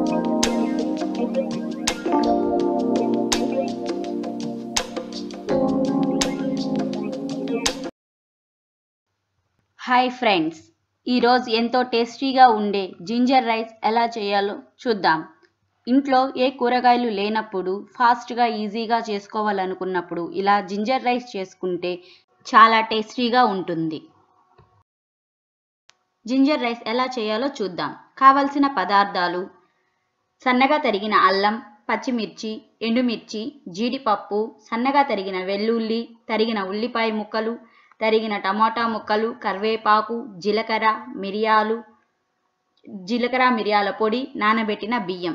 hi friends ఈరోజు ఎంతో టేస్టీగా ఉండే జింజర్ రైస్ ఎలా చేయాలో చూద్దాం ఇంట్లో ఏ కూరగాయలు లేనప్పుడు ఫాస్ట్గా ఈజీగా చేసుకోవాలనుకున్నప్పుడు ఇలా జింజర్ రైస్ చేసుకుంటే చాలా టేస్టీగా ఉంటుంది జింజర్ రైస్ ఎలా చేయాలో చూద్దాం కావలసిన పదార్థాలు సన్నగా తరిగిన అల్లం పచ్చిమిర్చి ఎండుమిర్చి జీడిపప్పు సన్నగా తరిగిన వెల్లుల్లి తరిగిన ఉల్లిపాయ ముక్కలు తరిగిన టమాటా ముక్కలు కరివేపాకు జీలకర్ర మిరియాలు జీలకర్ర మిరియాల పొడి నానబెట్టిన బియ్యం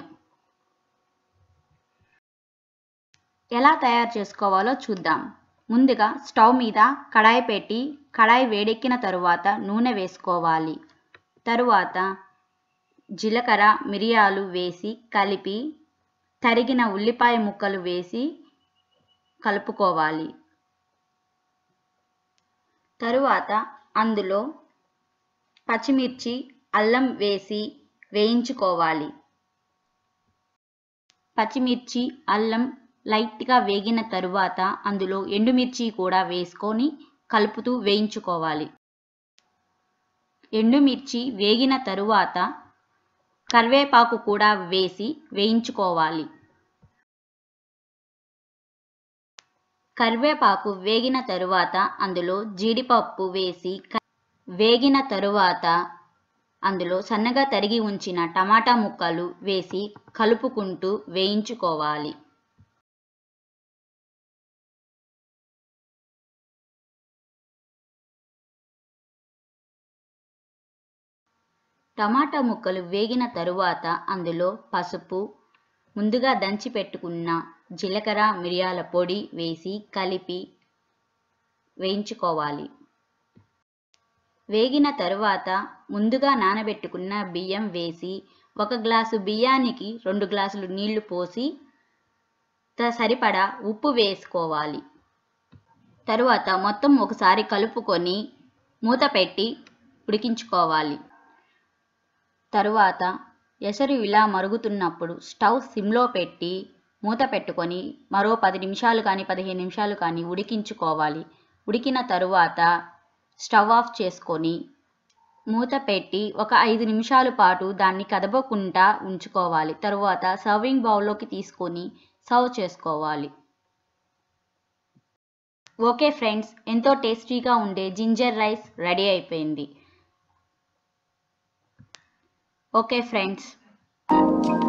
ఎలా తయారు చేసుకోవాలో చూద్దాం ముందుగా స్టవ్ మీద కడాయి పెట్టి కడాయి వేడెక్కిన తరువాత నూనె వేసుకోవాలి తరువాత జీలకర్ర మిరియాలు వేసి కలిపి తరిగిన ఉల్లిపాయ ముక్కలు వేసి కలుపుకోవాలి తరువాత అందులో పచ్చిమిర్చి అల్లం వేసి వేయించుకోవాలి పచ్చిమిర్చి అల్లం లైట్గా వేగిన తరువాత అందులో ఎండుమిర్చి కూడా వేసుకొని కలుపుతూ వేయించుకోవాలి ఎండుమిర్చి వేగిన తరువాత కరివేపాకు కూడా వేసి వేయించుకోవాలి కరివేపాకు వేగిన తరువాత అందులో జీడిపప్పు వేసి వేగిన తరువాత అందులో సన్నగా తరిగి ఉంచిన టమాటా ముక్కలు వేసి కలుపుకుంటూ వేయించుకోవాలి టమాటా ముక్కలు వేగిన తరువాత అందులో పసుపు ముందుగా దంచి పెట్టుకున్న జీలకర్ర మిరియాల పొడి వేసి కలిపి వేయించుకోవాలి వేగిన తరువాత ముందుగా నానబెట్టుకున్న బియ్యం వేసి ఒక గ్లాసు బియ్యానికి రెండు గ్లాసులు నీళ్లు పోసి సరిపడా ఉప్పు వేసుకోవాలి తరువాత మొత్తం ఒకసారి కలుపుకొని మూత పెట్టి ఉడికించుకోవాలి తరువాత ఎసరు ఇలా మరుగుతున్నప్పుడు స్టవ్ సిమ్లో పెట్టి మూత పెట్టుకొని మరో పది నిమిషాలు కానీ పదిహేను నిమిషాలు కానీ ఉడికించుకోవాలి ఉడికిన తరువాత స్టవ్ ఆఫ్ చేసుకొని మూత పెట్టి ఒక ఐదు నిమిషాల పాటు దాన్ని కదపకుండా ఉంచుకోవాలి తరువాత సర్వింగ్ బౌల్లోకి తీసుకొని సర్వ్ చేసుకోవాలి ఓకే ఫ్రెండ్స్ ఎంతో టేస్టీగా ఉండే జింజర్ రైస్ రెడీ అయిపోయింది ఓకే ఫ్రెండ్స్